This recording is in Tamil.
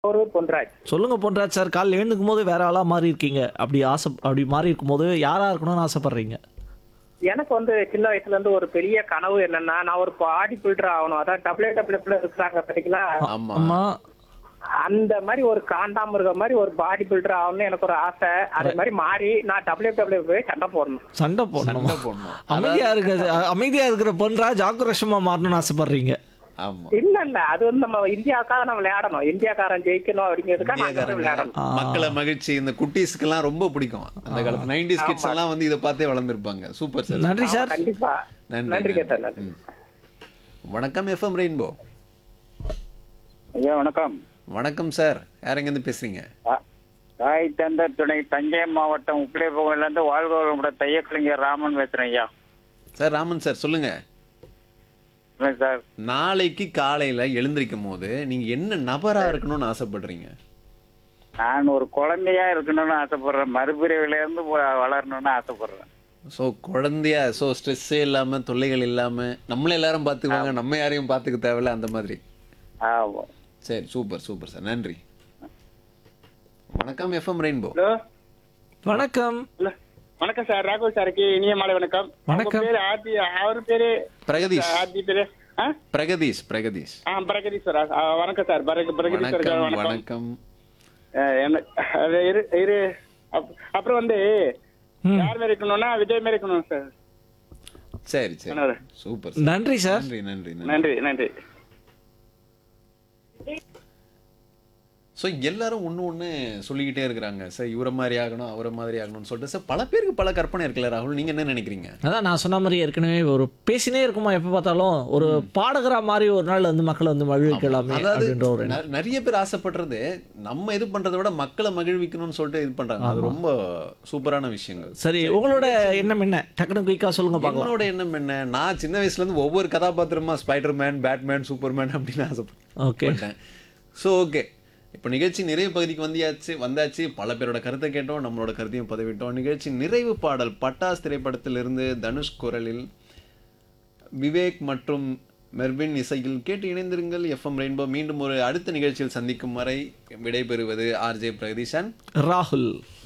ஒரு பொன்ராஜ் சொல்லுங்க பொன்ராஜ் சார் காலைல எழுந்துக்கும் போது வேற ஆளா மாறி இருக்கீங்க அப்படி ஆசை அப்படி மாறி இருக்கும்போது யாரா இருக்கணும்னு ஆசைப்படுறீங்க எனக்கு வந்து சின்ன வயசுல இருந்து ஒரு பெரிய கனவு என்னன்னா நான் ஒரு பாடி பில்டர் ஆகணும் அதான் டபிள்யூ டபிள்யூ இருக்கிறாங்க பாத்தீங்களா ஆமா அம்மா அந்த மாதிரி ஒரு காண்டாமிருக மாதிரி ஒரு பாடி பில்டர் ஆகணும்னு எனக்கு ஒரு ஆசை அதே மாதிரி மாறி நான் டபிள்யூ டபிள்யூ போய் சண்டை போடணும் சண்டை போடணும் சண்டை போடணும் அமைதியா இருக்கிற அமைதியா இருக்கிற பொன்ராஜ் ஆக்ரோஷமா மாறணும்னு ஆசைப்படுறீங்க ஆமா இல்ல இல்ல அது வந்து நம்ம இந்தியாவுக்காக நம்ம விளையாடணும் இந்தியாக்காரன் ஜெயிக்கணும் அப்படிங்கிறதுக்காக நாங்க வந்து விளையாடணும் இந்தியாக்காரங்க மக்களை மகிழ்ச்சி இந்த குட்டீஸ்க்கு எல்லாம் ரொம்ப பிடிக்கும் அந்த காலத்து நைன்டிஸ் கிட்ஸ் எல்லாம் வந்து இதை பார்த்தே வளர்ந்துருப்பாங்க சூப்பர் சார் நன்றி சார் கண்டிப்பா நன்றி, நன்றி நன்றி. கேட்டேன் நன்றி ம். வணக்கம் எஃப்எம் ரெயின்போ ஐயா வணக்கம் வணக்கம் சார் யார் இருந்து பேசுறீங்க தா- தாய் தந்த துணை தஞ்சை மாவட்டம் உப்பிலியப்பகுதியில இருந்து வாழ்வோட தையக்கலைஞர் ராமன் பேசுறேன் ஐயா சார் ராமன் சார் சொல்லுங்க சொல்லுங்க சார் நாளைக்கு காலையில எழுந்திருக்கும் போது நீங்க என்ன நபரா இருக்கணும்னு ஆசைப்படுறீங்க நான் ஒரு குழந்தையா இருக்கணும்னு ஆசைப்படுறேன் மறுபிறவில இருந்து வ- வளரணும்னு ஆசைப்படுறேன் ஸோ குழந்தையா ஸோ ஸ்ட்ரெஸ்ஸே இல்லாம தொல்லைகள் இல்லாம நம்மள எல்லாரும் பார்த்துக்குவாங்க நம்ம யாரையும் பார்த்துக்க தேவையில்ல அந்த மாதிரி ஆமா சரி சூப்பர் சூப்பர் சார் நன்றி வணக்கம் எஃப்எம் ரெயின்போ ஹலோ வணக்கம் ஹலோ வணக்கம் சார் ராகுல் சாருக்கு இனிய மாலை வணக்கம் வணக்கம். உங்க பேரு ஆர்த்தி அவர் பேரு பிரகதீஷ் ஆர்த்தி பேரு ஆ? பிரகதீஷ் பிரகதீஷ் ஆ பிரகதீஸ்வரா ஆ, வணக்கம் சார் பிரக- பிரகதீஸ்வரர் சார் வணக்கம் வணக்கம் வணக்கம் ஆ, என்ன அது இரு இரு அப்- அப்புறம் வந்து யார் மாரி இருக்கணும்னா விஜய் மாரி இருக்கணும் சார் சரி சரி என்னது? சூப்பர் நன்றி சார் நன்றி நன்றி நன்றி நன்றி நன்றி ஸோ எல்லாரும் ஒன்று ஒன்று சொல்லிக்கிட்டே இருக்கிறாங்க சார் இவரை மாதிரி ஆகணும் அவரை மாதிரி ஆகணும்னு சொல்லிட்டு சார் பல பேருக்கு பல கற்பனை இருக்குல்ல ராகுல் நீங்க என்ன நினைக்கிறீங்க அதான் நான் சொன்ன மாதிரி ஏற்கனவே ஒரு பேசினே இருக்குமா எப்போ பார்த்தாலும் ஒரு பாடகரா மாதிரி ஒரு நாள் வந்து மக்களை வந்து மகிழ்விக்கலாமே அதாவது அப்படின்ற ஒரு எண்ணம். ந- நிறைய பேர் ஆசைப்படுறது நம்ம இது பண்றதை விட மக்களை மகிழ்விக்கணும்னு சொல்லிட்டு இது பண்றாங்க அது ரொம்ப சூப்பரான விஷயங்கள் சரி உங்களோட எண்ணம் என்ன டக்குனு குயிக்கா சொல்லுங்க பார்க்கலாம் என்னோட எண்ணம் என்ன நான் சின்ன வயசுல இருந்து ஒவ்வொரு கதாபாத்திரமா ஸ்பைடர் மேன் பேட்மேன் சூப்பர்மேன் அப்படின்னு ஓகே ஆசைப்பட்டேன் ஸோ ஓகே இப்போ நிகழ்ச்சி நிறைவு பகுதிக்கு வந்தியாச்சு வந்தாச்சு பல பேரோட கருத்தை கேட்டோம் நம்மளோட கருத்தையும் பதிவிட்டோம் நிகழ்ச்சி நிறைவு பாடல் பட்டாஸ் திரைப்படத்திலிருந்து தனுஷ் குரலில் விவேக் மற்றும் மெர்வின் இசையில் கேட்டு இணைந்திருங்கள் எஃப்எம் ரெயின்போ மீண்டும் ஒரு அடுத்த நிகழ்ச்சியில் சந்திக்கும் வரை விடைபெறுவது ஆர்ஜே பிரகதீஷன் ராகுல்